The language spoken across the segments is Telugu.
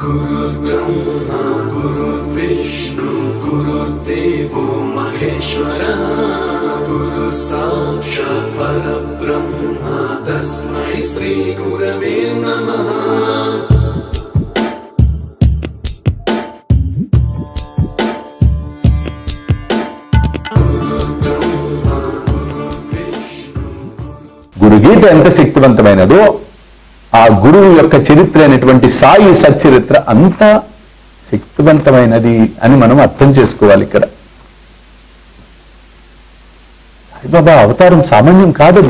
गुरुर्ब्रह्मा गुरुर्विष्णु गुरुर्देवो महेश्वरः गुरुः साक्षात् परब्रह्मा तस्मै श्रीगुरवे नमः गुरुर्ब्रह्मा गुरुर्विष्णु గురుగీత ఎంత శక్తివంతమైనదో ఆ గురువు యొక్క చరిత్ర అయినటువంటి సాయి సచ్చరిత్ర అంత శక్తివంతమైనది అని మనం అర్థం చేసుకోవాలి ఇక్కడ సాయిబాబా అవతారం సామాన్యం కాదది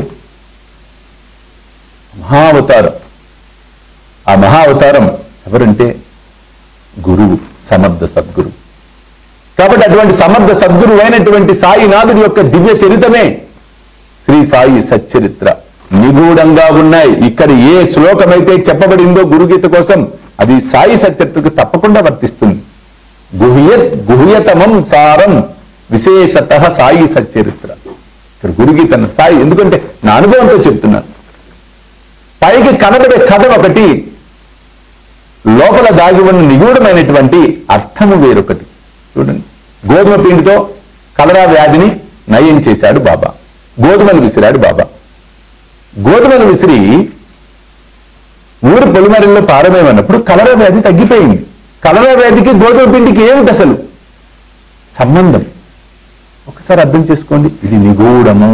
మహా అవతారం ఆ మహా అవతారం ఎవరంటే గురువు సమర్థ సద్గురు కాబట్టి అటువంటి సమర్థ సద్గురు అయినటువంటి సాయినాథుడి యొక్క దివ్య చరితమే శ్రీ సాయి సచ్చరిత్ర నిగూఢంగా ఉన్నాయి ఇక్కడ ఏ శ్లోకమైతే చెప్పబడిందో గురుగీత కోసం అది సాయి సచ్చరిత్రకు తప్పకుండా వర్తిస్తుంది గుహ్యత్ గుహ్యతమం సారం విశేషత సాయి సచ్చరిత్ర ఇక్కడ గురుగీత అన్న సాయి ఎందుకంటే నా అనుభవంతో చెప్తున్నాను పైకి కనబడే కథ ఒకటి లోపల దాగి ఉన్న నిగూఢమైనటువంటి అర్థము వేరొకటి చూడండి గోధుమ పిండితో కలరా వ్యాధిని నయం చేశాడు బాబా గోధుమలు విసిరాడు బాబా గోధుమలు విసిరి ఊరు పొలిమరిలో పారమేమన్నప్పుడు కలరా వ్యాధి తగ్గిపోయింది కలరా వ్యాధికి గోధుమ పిండికి ఏమిటి అసలు సంబంధం ఒకసారి అర్థం చేసుకోండి ఇది నిగూఢము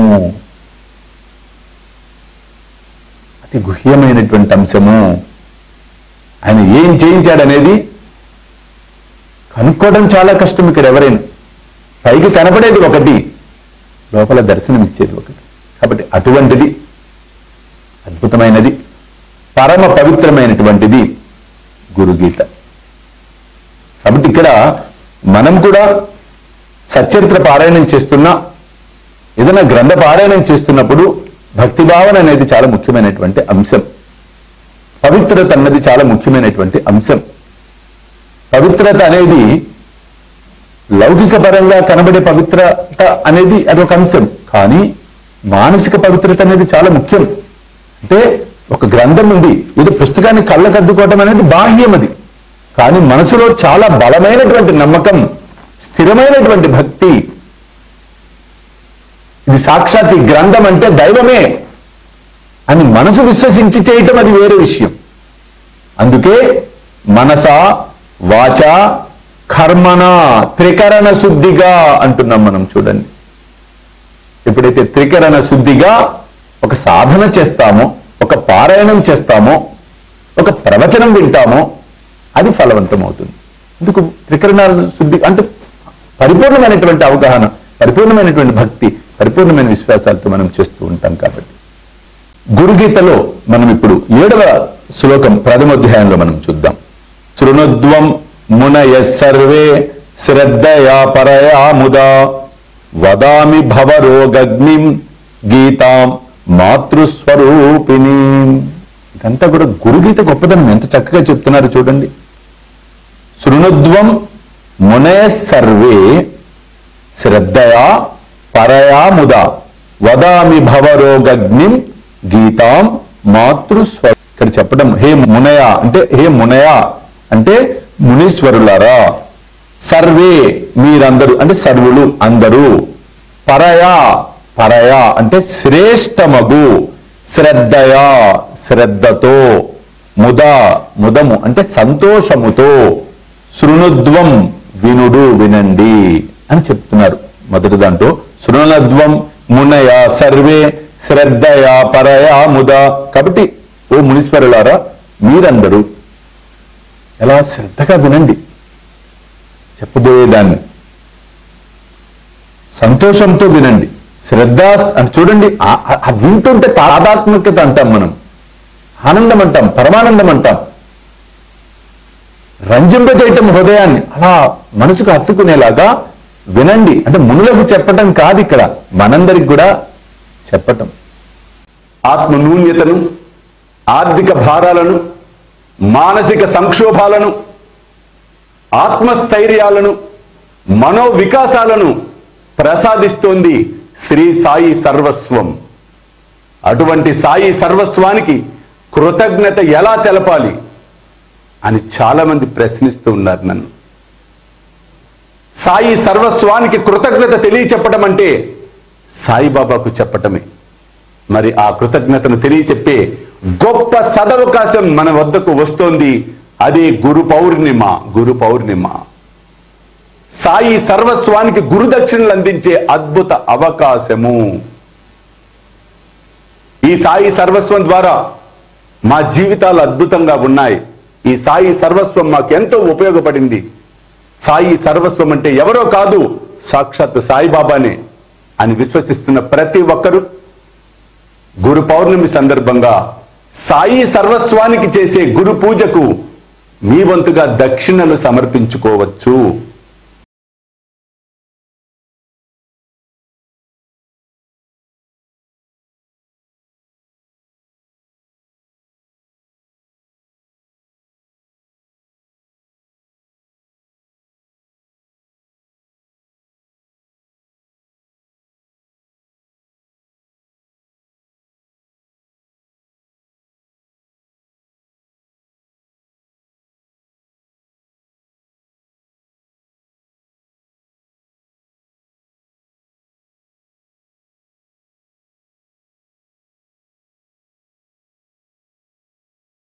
అతి గుహ్యమైనటువంటి అంశము ఆయన ఏం చేయించాడనేది కనుక్కోవడం చాలా కష్టం ఇక్కడ ఎవరైనా పైకి కనపడేది ఒకటి లోపల దర్శనం ఇచ్చేది ఒకటి కాబట్టి అటువంటిది అద్భుతమైనది పరమ పవిత్రమైనటువంటిది గురుగీత కాబట్టి ఇక్కడ మనం కూడా సచ్చరిత్ర పారాయణం చేస్తున్నా ఏదైనా గ్రంథ పారాయణం చేస్తున్నప్పుడు భక్తి భావన అనేది చాలా ముఖ్యమైనటువంటి అంశం పవిత్రత అన్నది చాలా ముఖ్యమైనటువంటి అంశం పవిత్రత అనేది లౌకిక పరంగా కనబడే పవిత్రత అనేది అదొక అంశం కానీ మానసిక పవిత్రత అనేది చాలా ముఖ్యం అంటే ఒక గ్రంథం ఉంది ఏదో పుస్తకాన్ని కళ్ళకద్దుకోవటం అనేది బాహ్యం అది కానీ మనసులో చాలా బలమైనటువంటి నమ్మకం స్థిరమైనటువంటి భక్తి ఇది సాక్షాత్ ఈ గ్రంథం అంటే దైవమే అని మనసు విశ్వసించి చేయటం అది వేరే విషయం అందుకే మనస వాచ కర్మణ త్రికరణ శుద్ధిగా అంటున్నాం మనం చూడండి ఎప్పుడైతే త్రికరణ శుద్ధిగా ఒక సాధన చేస్తామో ఒక పారాయణం చేస్తామో ఒక ప్రవచనం వింటామో అది ఫలవంతం అవుతుంది ఎందుకు త్రికరణాల శుద్ధి అంటే పరిపూర్ణమైనటువంటి అవగాహన పరిపూర్ణమైనటువంటి భక్తి పరిపూర్ణమైన విశ్వాసాలతో మనం చేస్తూ ఉంటాం కాబట్టి గురుగీతలో మనం ఇప్పుడు ఏడవ శ్లోకం ప్రథమోధ్యాయంలో మనం చూద్దాం శృణుద్వం మునయ సర్వే శ్రద్ధయా పరయా ముదా వదామి భవరోగగ్నిం గీతాం మాతృస్వరూపిణి ఇదంతా కూడా గురుగీత గొప్పదనం ఎంత చక్కగా చెప్తున్నారు చూడండి శృణుద్వం మునే సర్వే శ్రద్ధయా పరయా ముదా వదామి భవరోగగ్నిం గీతాం మాతృస్వ ఇక్కడ చెప్పడం హే మునయ అంటే హే మునయ అంటే మునీశ్వరులారా సర్వే మీరందరూ అంటే సర్వులు అందరూ పరయా పరయా అంటే శ్రేష్టమగు శ్రద్ధయా శ్రద్ధతో ముద ముదము అంటే సంతోషముతో శృణుద్వం వినుడు వినండి అని చెప్తున్నారు మొదటి దాంట్లో శృణుద్వం మునయ సర్వే శ్రద్ధయా పరయా ముద కాబట్టి ఓ మునీశ్వరులారా మీరందరూ ఎలా శ్రద్ధగా వినండి చెప్పబోయేదాన్ని సంతోషంతో వినండి శ్రద్ధ అంటే చూడండి ఆ- ఆ- ఆ వింటుంటే తాదాత్మకత అంటాం మనం ఆనందం అంటాం పరమానందం అంటాం రంజింపజేయటం హృదయాన్ని అలా మనసుకు హత్తుకునేలాగా వినండి అంటే మునులకు చెప్పటం కాదు ఇక్కడ మనందరికి కూడా చెప్పటం ఆత్మ నూన్యతను ఆర్థిక భారాలను మానసిక సంక్షోభాలను ఆత్మస్థైర్యాలను మనో వికాసాలను ప్రసాదిస్తోంది శ్రీ సాయి సర్వస్వం అటువంటి సాయి సర్వస్వానికి కృతజ్ఞత ఎలా తెలపాలి అని చాలా మంది ప్రశ్నిస్తూ ఉన్నారు నన్ను సాయి సర్వస్వానికి కృతజ్ఞత తెలియచెప్పడం అంటే సాయిబాబాకు చెప్పటమే మరి ఆ కృతజ్ఞతను తెలియచెప్పే గొప్ప సదవకాశం మన వద్దకు వస్తోంది అదే గురు పౌర్ణిమ గురు పౌర్ణిమ సాయి సర్వస్వానికి గురుదక్షిణలు అందించే అద్భుత అవకాశము ఈ సాయి సర్వస్వం ద్వారా మా జీవితాలు అద్భుతంగా ఉన్నాయి ఈ సాయి సర్వస్వం మాకెంతో ఉపయోగపడింది సాయి సర్వస్వం అంటే ఎవరో కాదు సాక్షాత్తు సాయిబాబానే అని విశ్వసిస్తున్న ప్రతి ఒక్కరూ గురు పౌర్ణమి సందర్భంగా సాయి సర్వస్వానికి చేసే గురు పూజకు మీ వంతుగా దక్షిణలు సమర్పించుకోవచ్చు